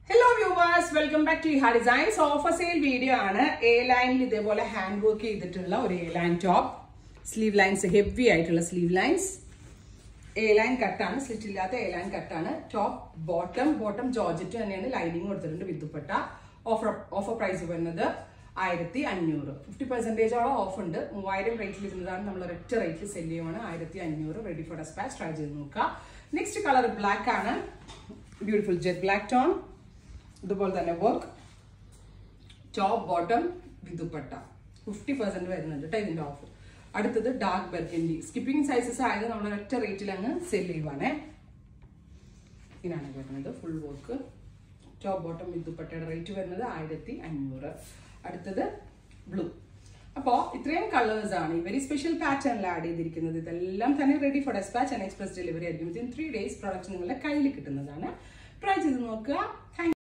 hello viewers welcome back to ഹാ designs offer sale video ആണ് A ലൈനിൽ ഇതേപോലെ ഹാൻഡ് വർക്ക് ചെയ്തിട്ടുള്ള ഒരു A line top sleeve lines heavy ആയിട്ടുള്ള sleeve lines A line കട്ടാണ് slit ഇല്ലാത്ത A line കട്ടാണ് top bottom bottom georgette തന്നെയാണ് lining കൊടുത്തിട്ടുണ്ട് വിദ്യുപ്പെട്ട ഓഫർ ഓഫർ പ്രൈസ് വരുന്നത് ആയിരത്തി അഞ്ഞൂറ് ഫിഫ്റ്റി പെർസെൻറ്റേജോളം ഓഫ് ഉണ്ട് മൂവായിരം റേറ്റിൽ ഇരുന്നതാണ് നമ്മൾ ഒരൊറ്റ റേറ്റിൽ സെല് ചെയ്യുവാണ് ആയിരത്തി അഞ്ഞൂറ് റെഡി ഫോർ ഡെസ്പാച്ച് ട്രൈ ചെയ്ത് നോക്കുക നെക്സ്റ്റ് കളർ ബ്ലാക്ക് ആണ് ബ്യൂട്ടിഫുൾ ജെറ്റ് ബ്ലാക്ക് ടോൺ ഇതുപോലെ തന്നെ work top bottom വിദുപ്പട്ട fifty percent വരുന്നുണ്ട് കേട്ടോ ഇതിന്റെ ഓഫർ അടുത്തത് ഡാർക്ക് ബെർഗൻഡി സ്കിപ്പിംഗ് സൈസസ് ആയത് നമ്മൾ ഒറ്റ റേറ്റിൽ അങ്ങ് സെല് ചെയ്യുവാണേ ഇതാണ് വരുന്നത് ഫുൾ വർക്ക് ടോപ്പ് ബോട്ടം വിദുപ്പട്ടയുടെ റേറ്റ് വരുന്നത് ആയിരത്തി അഞ്ഞൂറ് അടുത്തത് ബ്ലൂ അപ്പോൾ ഇത്രയും കളേഴ്സ് ആണ് ഈ വെരി സ്പെഷ്യൽ പാറ്റേണിൽ ആഡ് ചെയ്തിരിക്കുന്നത് ഇതെല്ലാം തന്നെ ready for despatch and express delivery ആയിരിക്കും വിത്തിൻ ത്രീ ഡേയ്സ് പ്രോഡക്റ്റ് നിങ്ങളുടെ കയ്യിൽ കിട്ടുന്നതാണ് ട്രൈ ചെയ്ത് നോക്കുക താങ്ക്